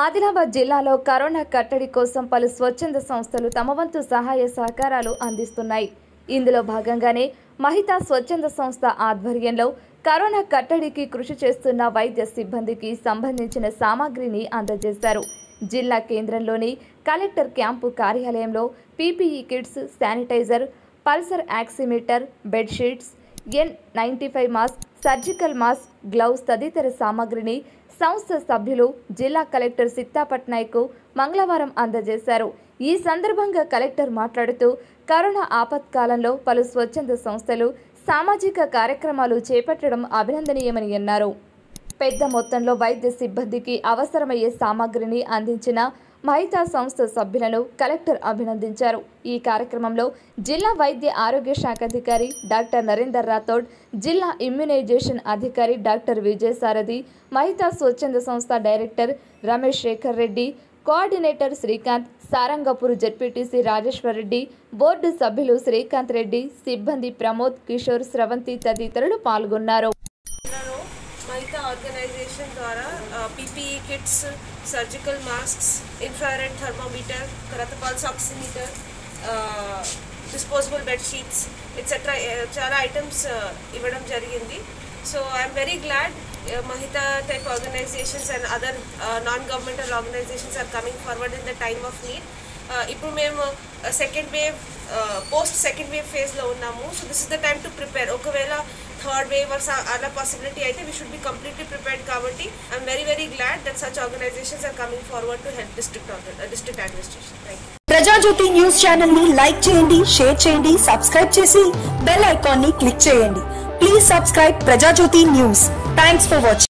ఆదిలాబాద్ జిల్లాలో కరోనా కట్టడి కోసం పలు స్వచ్ఛంద సంస్థలు తమ వంతు సహాయ సహకారాలు అందిస్తున్నాయి ఇందులో భాగంగానే మహితా స్వచ్ఛంద సంస్థ ఆధ్వర్యంలో కరోనా కట్టడికి కృషి చేస్తున్న వైద్య సిబ్బందికి సంబంధించిన సామాగ్రిని అందజేశారు జిల్లా కేంద్రంలోని కలెక్టర్ క్యాంపు కార్యాలయంలో PPE kits sanitizer pulse oximeter bedsheets N ninety five mask surgical mask gloves తదితర సామాగ్రిని సంస్థ సభ్యులు జిల్లా కలెక్టర్ సిత్తా పట్నాయక్ మంగళవారం అందజేశారు ఈ సందర్భంగా కలెక్టర్ మాట్లాడుతూ కరోనా ఆపత్కాలంలో పలు స్వచ్ఛంద సంస్థలు సామాజిక కార్యక్రమాలు చేపట్టడం అభినందనీయమని అన్నారు పెద్ద మొత్తంలో వైద్య సిబ్బందికి అవసరమయ్యే సామాగ్రిని అందించిన మహితా సంస్థ సభ్యులను కలెక్టర్ అభినందించారు ఈ కార్యక్రమంలో జిల్లా వైద్య ఆరోగ్య శాఖ అధికారి డాక్టర్ నరేందర్ రాథోడ్ జిల్లా ఇమ్యునైజేషన్ అధికారి డాక్టర్ విజయ్ సారథి మహితా స్వచ్ఛంద సంస్థ director Ramesh Shekhar Reddy coordinator Srikanth Sarangapur ZPTC Rajeshwar Reddy board సభ్యులు శ్రీకాంత్ రెడ్డి సిబ్బంది ప్రమోద్ కిషోర్ స్రవంతి తదితరులు పాల్గొన్నారు జిల్లాలో మహితా ఆర్గనైజేషన్ ద్వారా PPE kits surgical masks infrared thermometer తర్వాత pulse oximeter disposable bedsheets etcetera చాలా ఐటమ్స్ ఇవ్వడం జరిగింది so I'm very glad Mahita type organisations and other non governmental organisations are coming forward in the time of need ఇప్పుడు మేము second wave post second wave ఫేజ్లో ఉన్నాము so this is the time to prepare ఒకవేళ third wave or అలా possibility అయితే we should be completely prepared కాబట్టి I'm very very glad that such organisations are coming forward to help district district administration thank you Prajajyothi news channel ని like చేయండి share చేయండి subscribe చేసి bell icon ని click చేయండి please subscribe Prajajyothi news thanks for watching